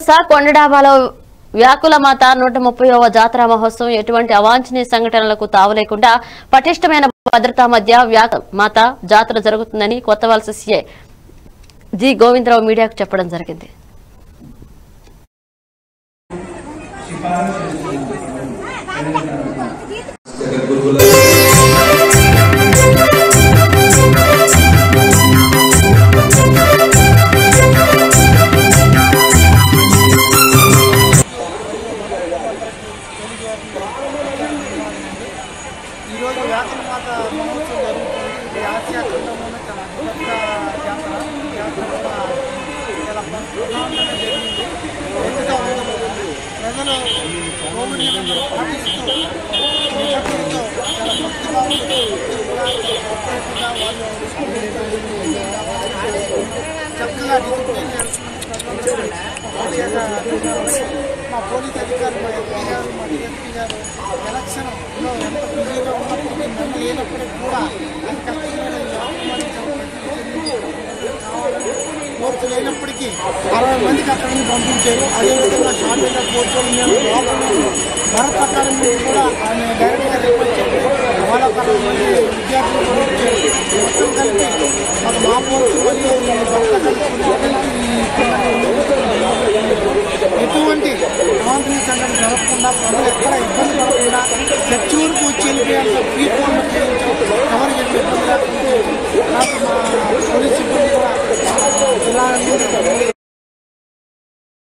కొండడాబాలో వ్యాకుల మాత నూట ముప్పైవ జాతర మహోత్సవం ఎటువంటి అవాంఛనీయ సంఘటనలకు తావులేకుండా పటిష్టమైన భద్రతా మధ్య వ్యాక మాత జాతర జరుగుతుందని కొత్తవలస సీఐ జి గోవిందరావు మీడియాకు చెప్పడం జరిగింది జగద్గురువుల ఈరోజు వ్యాసన మాత మహోత్సవం జరుగుతుంది ఇది ఆసియా ఖండంలోనే చాలా అతిపెద్ద జాతర ఈ జాతర కూడా చాలా ప్రధానంగా జరిగింది ఎందుకంటే ప్రజలు కోవిడ్ నిబంధనలు పాటిస్తూ నిబద్ధతతో చాలా భక్తిభావంతో భక్తిగా వాళ్ళు చక్కగా డిసిప్లిన్ మా పోలీస్ అధికారులు మా ఎస్పీ గారు మా డిఎస్పీ గారు ఎలక్షన్లో ఎంత బిజీగా ఉన్నప్పటికీ మంది లేనప్పటికీ కూడా అది కష్టమైన ఈ ఆహ్వానించడం కోర్టు లేనప్పటికీ అరవై మందికి అక్కడి నుంచి పంపించారు అదేవిధంగా షార్ట్గా కోర్టులు మేము లోపల భరత్ అకాడమీ నుంచి కూడా ఆయన డైరెక్ట్గా రిక్వెస్ట్ చేశారు వాళ్ళ ఒక అరవై మంది విద్యార్థులు పంపించారు మొత్తం కలిపి ఒక మా కోర్టు మరియు ఈ భరత్ అకాడమీ కలిపి ఈ పిల్లలు ఎటువంటి అవాంఛనీయ సంఘటన జరగకుండా ప్రజలు ఎక్కడ ఇబ్బంది పడకుండా చర్చి వరకు వచ్చి వెళ్ళిపోయేంత పీపుల్ ఎవరికి ఎటువంటి ఇబ్బంది లేకుండా చేసి నాకు మా పోలీస్ సిబ్బంది కూడా జిల్లా నుండి